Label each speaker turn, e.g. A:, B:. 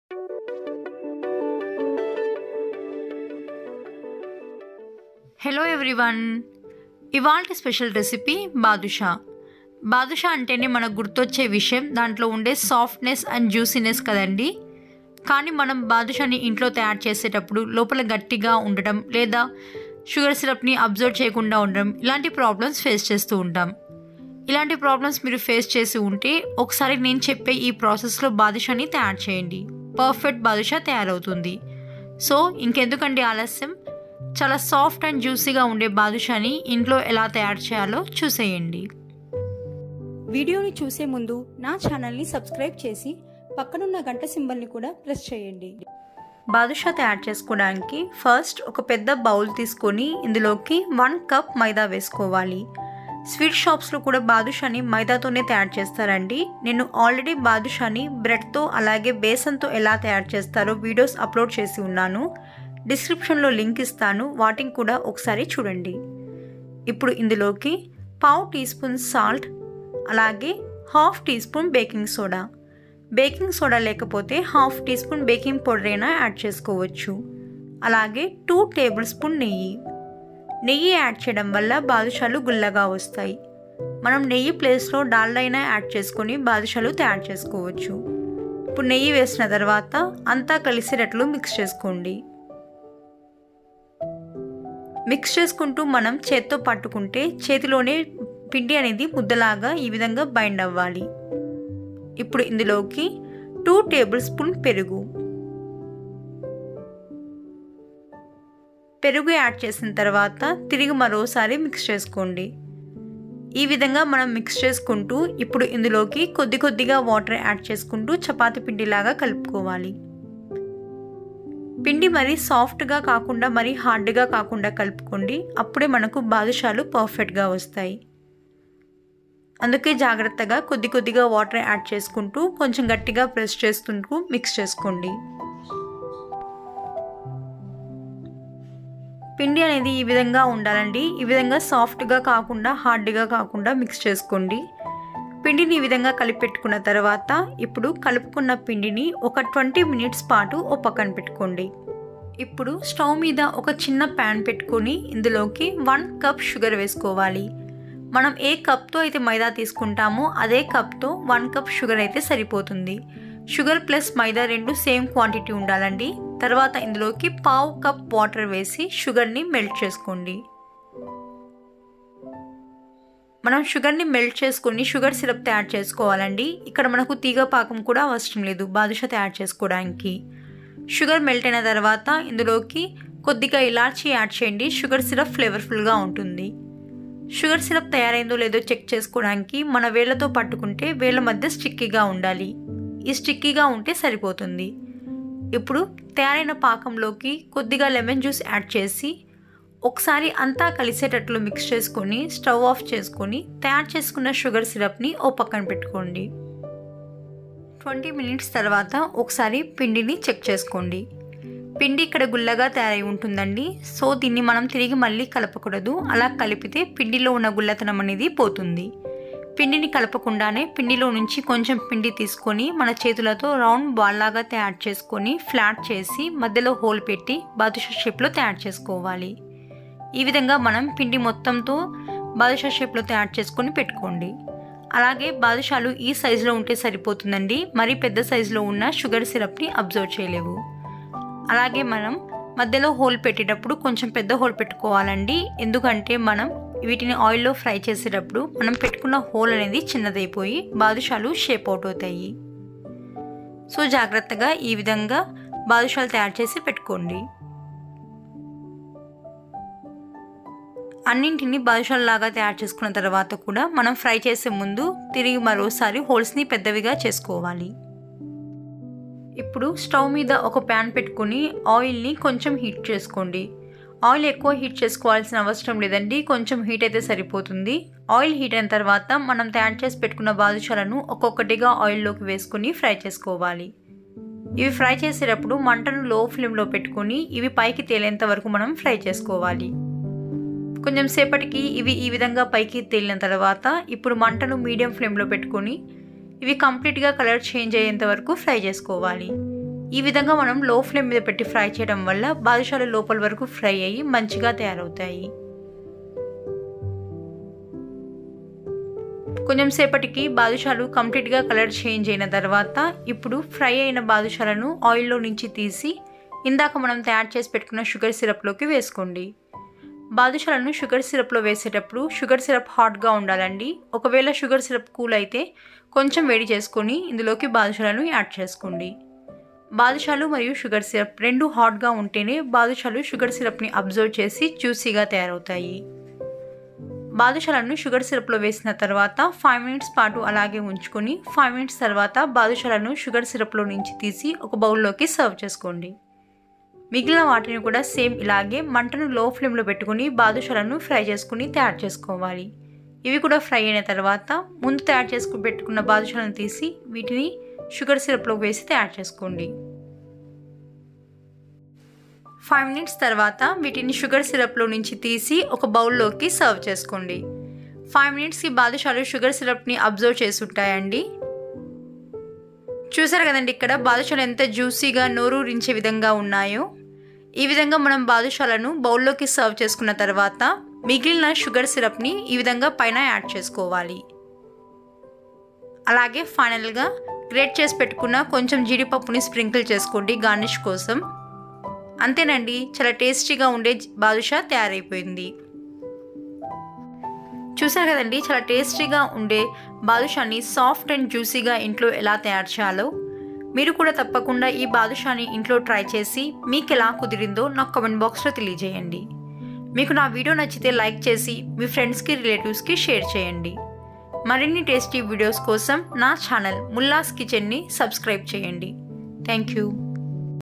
A: hello everyone ఇవాళ special recipe badusha badusha అంటేనే మనకు గుర్తొచ్చే విషయం దాంట్లో ఉండే సాఫ్ట్నెస్ అండ్ జ్యూసీనెస్ కదండి కానీ మనం బాదుషాని ఇంట్లో తయారు చేసేటప్పుడు లోపల గట్టిగా ఉండడం లేదా షుగర్ సిరప్ని అబ్జర్వ్ చేయకుండా ఉండడం ఇలాంటి ప్రాబ్లమ్స్ ఫేస్ చేస్తూ ఉంటాం ఇలాంటి ప్రాబ్లమ్స్ మీరు ఫేస్ చేసి ఉంటే ఒకసారి నేను చెప్పే ఈ ప్రాసెస్లో బాదుషాని తయారు చేయండి పర్ఫెక్ట్ బాదుషా తయారవుతుంది సో ఇంకెందుకండి ఆలస్యం చాలా సాఫ్ట్ అండ్ జ్యూసీగా ఉండే బాదుషాని ఇంట్లో ఎలా తయారు చేయాలో చూసేయండి
B: వీడియోని చూసే ముందు నా ఛానల్ని సబ్స్క్రైబ్ చేసి పక్కనున్న గంట సింబల్ని కూడా ప్రెస్ చేయండి
A: బాదుషా తయారు చేసుకోవడానికి ఫస్ట్ ఒక పెద్ద బౌల్ తీసుకొని ఇందులోకి వన్ కప్ మైదా వేసుకోవాలి స్వీట్ షాప్స్లో కూడా బాదుషాని మైదాతోనే తయారు చేస్తారండి నేను ఆల్రెడీ బాదుషాని బ్రెడ్తో అలాగే బేసన్తో ఎలా తయారు చేస్తారో వీడియోస్ అప్లోడ్ చేసి ఉన్నాను డిస్క్రిప్షన్లో లింక్ ఇస్తాను వాటిని కూడా ఒకసారి చూడండి ఇప్పుడు ఇందులోకి పావు టీ స్పూన్ సాల్ట్ అలాగే half teaspoon baking soda baking soda లేకపోతే half teaspoon baking powder అయినా యాడ్ చేసుకోవచ్చు అలాగే టూ టేబుల్ స్పూన్ నెయ్యి నెయ్యి యాడ్ చేయడం వల్ల బాదుషాలు గుల్లగా వస్తాయి మనం నెయ్యి ప్లేస్లో డాల్డా అయినా యాడ్ చేసుకొని బాదుషాలు తయారు చేసుకోవచ్చు ఇప్పుడు నెయ్యి వేసిన తర్వాత అంతా కలిసేటట్లు మిక్స్ చేసుకోండి మిక్స్ చేసుకుంటూ మనం చేత్తో పట్టుకుంటే చేతిలోనే పిండి అనేది ముద్దలాగా ఈ విధంగా బైండ్ అవ్వాలి ఇప్పుడు ఇందులోకి టూ టేబుల్ స్పూన్ పెరుగు పెరుగు యాడ్ చేసిన తర్వాత తిరిగి మరోసారి మిక్స్ చేసుకోండి ఈ విధంగా మనం మిక్స్ చేసుకుంటూ ఇప్పుడు ఇందులోకి కొద్ది కొద్దిగా వాటర్ యాడ్ చేసుకుంటూ చపాతి పిండిలాగా కలుపుకోవాలి పిండి మరీ సాఫ్ట్గా కాకుండా మరీ హార్డ్గా కాకుండా కలుపుకోండి అప్పుడే మనకు బాదుషాలు పర్ఫెక్ట్గా వస్తాయి అందుకే జాగ్రత్తగా కొద్ది కొద్దిగా వాటర్ యాడ్ చేసుకుంటూ కొంచెం గట్టిగా ప్రెస్ చేస్తుంటూ మిక్స్ చేసుకోండి పిండి అనేది ఈ విధంగా ఉండాలండి ఈ విధంగా సాఫ్ట్గా కాకుండా హార్డ్గా కాకుండా మిక్స్ చేసుకోండి పిండిని ఈ విధంగా కలిపెట్టుకున్న తర్వాత ఇప్పుడు కలుపుకున్న పిండిని ఒక ట్వంటీ మినిట్స్ పాటు ఓ పక్కన పెట్టుకోండి ఇప్పుడు స్టవ్ మీద ఒక చిన్న ప్యాన్ పెట్టుకొని ఇందులోకి వన్ కప్ షుగర్ వేసుకోవాలి మనం ఏ కప్తో అయితే మైదా తీసుకుంటామో అదే కప్తో వన్ కప్ షుగర్ అయితే సరిపోతుంది షుగర్ ప్లస్ మైదా రెండు సేమ్ క్వాంటిటీ ఉండాలండి తర్వాత ఇందులోకి పావు కప్ వాటర్ వేసి షుగర్ని మెల్ట్ చేసుకోండి మనం షుగర్ని మెల్ట్ చేసుకొని షుగర్ సిరప్ తయారు చేసుకోవాలండి ఇక్కడ మనకు తీగ పాకం కూడా అవసరం లేదు బాదుషా తయారు చేసుకోవడానికి షుగర్ మెల్ట్ అయిన తర్వాత ఇందులోకి కొద్దిగా ఇలాచీ యాడ్ చేయండి షుగర్ సిరప్ ఫ్లేవర్ఫుల్గా ఉంటుంది షుగర్ సిరప్ తయారైందో లేదో చెక్ చేసుకోవడానికి మన వేళ్ళతో పట్టుకుంటే వేళ్ళ మధ్య స్టిక్కీగా ఉండాలి ఈ స్టిక్కీగా ఉంటే సరిపోతుంది ఇప్పుడు తయారైన పాకంలోకి కొద్దిగా లెమన్ జ్యూస్ యాడ్ చేసి ఒకసారి అంతా కలిసేటట్లు మిక్స్ చేసుకొని స్టవ్ ఆఫ్ చేసుకొని తయారు చేసుకున్న షుగర్ సిరప్ని ఓ పక్కన పెట్టుకోండి ట్వంటీ మినిట్స్ తర్వాత ఒకసారి పిండిని చెక్ చేసుకోండి పిండి ఇక్కడ గుల్లగా తయారై ఉంటుందండి సో దీన్ని మనం తిరిగి మళ్ళీ కలపకూడదు అలా కలిపితే పిండిలో ఉన్న గుల్లతనం అనేది పోతుంది పిండిని కలపకుండానే పిండిలో నుంచి కొంచెం పిండి తీసుకొని మన చేతులతో రౌండ్ బాల్ లాగా తయారు చేసుకొని ఫ్లాట్ చేసి మధ్యలో హోల్ పెట్టి బాదుషా షేప్లో తయారు చేసుకోవాలి ఈ విధంగా మనం పిండి మొత్తంతో బాదుషా షేప్లో తయారు చేసుకొని పెట్టుకోండి అలాగే బాదుషాలు ఈ సైజులో ఉంటే సరిపోతుందండి మరీ పెద్ద సైజులో ఉన్న షుగర్ సిరప్ని అబ్జర్వ్ చేయలేవు అలాగే మనం మధ్యలో హోల్ పెట్టేటప్పుడు కొంచెం పెద్ద హోల్ పెట్టుకోవాలండి ఎందుకంటే మనం వీటిని ఆయిల్లో ఫ్రై చేసేటప్పుడు మనం పెట్టుకున్న హోల్ అనేది చిన్నదైపోయి బాదుషాలు షేప్ అవుట్ అవుతాయి సో జాగ్రత్తగా ఈ విధంగా బాదుషాలు తయారు చేసి పెట్టుకోండి అన్నింటిని బాదుషాల్లాగా తయారు చేసుకున్న తర్వాత కూడా మనం ఫ్రై చేసే ముందు తిరిగి మరోసారి హోల్స్ని పెద్దవిగా చేసుకోవాలి ఇప్పుడు స్టవ్ మీద ఒక ప్యాన్ పెట్టుకొని ఆయిల్ని కొంచెం హీట్ చేసుకోండి ఆయిల్ ఎక్కువ హీట్ చేసుకోవాల్సిన అవసరం లేదండి కొంచెం హీట్ అయితే సరిపోతుంది ఆయిల్ హీట్ అయిన తర్వాత మనం తయారు చేసి పెట్టుకున్న బాదుషాలను ఒక్కొక్కటిగా ఆయిల్లోకి వేసుకొని ఫ్రై చేసుకోవాలి ఇవి ఫ్రై చేసేటప్పుడు మంటను లో ఫ్లేమ్లో పెట్టుకొని ఇవి పైకి తేలేంత వరకు మనం ఫ్రై చేసుకోవాలి కొంచెం సేపటికి ఇవి ఈ విధంగా పైకి తేలిన తర్వాత ఇప్పుడు మంటను మీడియం ఫ్లేమ్లో పెట్టుకొని ఇవి కంప్లీట్గా కలర్ చేంజ్ అయ్యేంత వరకు ఫ్రై చేసుకోవాలి ఈ విధంగా మనం లో ఫ్లేమ్ మీద పెట్టి ఫ్రై చేయడం వల్ల బాదుషాలు లోపల వరకు ఫ్రై అయ్యి మంచిగా తయారవుతాయి కొంచెం సేపటికి బాదుషాలు కంప్లీట్గా కలర్ చేంజ్ అయిన తర్వాత ఇప్పుడు ఫ్రై అయిన బాదుషాలను ఆయిల్లో నుంచి తీసి ఇందాక మనం తయారు చేసి పెట్టుకున్న షుగర్ సిరప్లోకి వేసుకోండి బాదుషాలను షుగర్ సిరప్లో వేసేటప్పుడు షుగర్ సిరప్ హాట్గా ఉండాలండి ఒకవేళ షుగర్ సిరప్ కూల్ అయితే కొంచెం వేడి చేసుకొని ఇందులోకి బాదుషాలను యాడ్ చేసుకోండి బాదుషాలు మరియు షుగర్ సిరప్ రెండు హాట్గా ఉంటేనే బాదుషాలు షుగర్ సిరప్ని అబ్జర్వ్ చేసి జ్యూసీగా తయారవుతాయి బాదుషాలను షుగర్ సిరప్లో వేసిన తర్వాత ఫైవ్ మినిట్స్ పాటు అలాగే ఉంచుకొని ఫైవ్ మినిట్స్ తర్వాత బాదుషాలను షుగర్ సిరప్లో నుంచి తీసి ఒక బౌల్లోకి సర్వ్ చేసుకోండి మిగిలిన వాటిని కూడా సేమ్ ఇలాగే మంటను లో ఫ్లేమ్లో పెట్టుకుని బాదుషాలను ఫ్రై చేసుకుని తయారు చేసుకోవాలి ఇవి కూడా ఫ్రై అయిన తర్వాత ముందు తయారు చేసుకు పెట్టుకున్న బాదుషాలను తీసి వీటిని షుగర్ సిరప్లో వేసి తయారు చేసుకోండి ఫైవ్ మినిట్స్ తర్వాత వీటిని షుగర్ సిరప్లో నుంచి తీసి ఒక బౌల్లోకి సర్వ్ చేసుకోండి ఫైవ్ మినిట్స్కి బాదుషాలు షుగర్ సిరప్ని అబ్జర్వ్ చేసి ఉంటాయండి చూసారు కదండి ఇక్కడ బాదుషాలు ఎంత జ్యూసీగా నోరూరించే విధంగా ఉన్నాయో ఈ విధంగా మనం బాదుషాలను బౌల్లోకి సర్వ్ చేసుకున్న తర్వాత మిగిలిన షుగర్ సిరప్ని ఈ విధంగా పైన యాడ్ చేసుకోవాలి అలాగే ఫైనల్గా గ్రేట్ చేసి పెట్టుకున్న కొంచెం జీడిపప్పుని స్ప్రింకిల్ చేసుకోండి గార్నిష్ కోసం అంతేనండి చాలా టేస్టీగా ఉండే బాదుషా తయారైపోయింది చూసారు కదండి చాలా టేస్టీగా ఉండే బాదుషాని సాఫ్ట్ అండ్ జ్యూసీగా ఇంట్లో ఎలా తయారు చేయాలో మీరు కూడా తప్పకుండా ఈ బాదుషాని ఇంట్లో ట్రై చేసి మీకు ఎలా కుదిరిందో నాకు కమెంట్ బాక్స్లో తెలియజేయండి మీకు నా వీడియో నచ్చితే లైక్ చేసి మీ ఫ్రెండ్స్కి రిలేటివ్స్కి షేర్ చేయండి మరిన్ని టేస్టీ వీడియోస్ కోసం నా ఛానల్ ముల్లాస్ కిచెన్ని సబ్స్క్రైబ్ చేయండి థ్యాంక్ యూ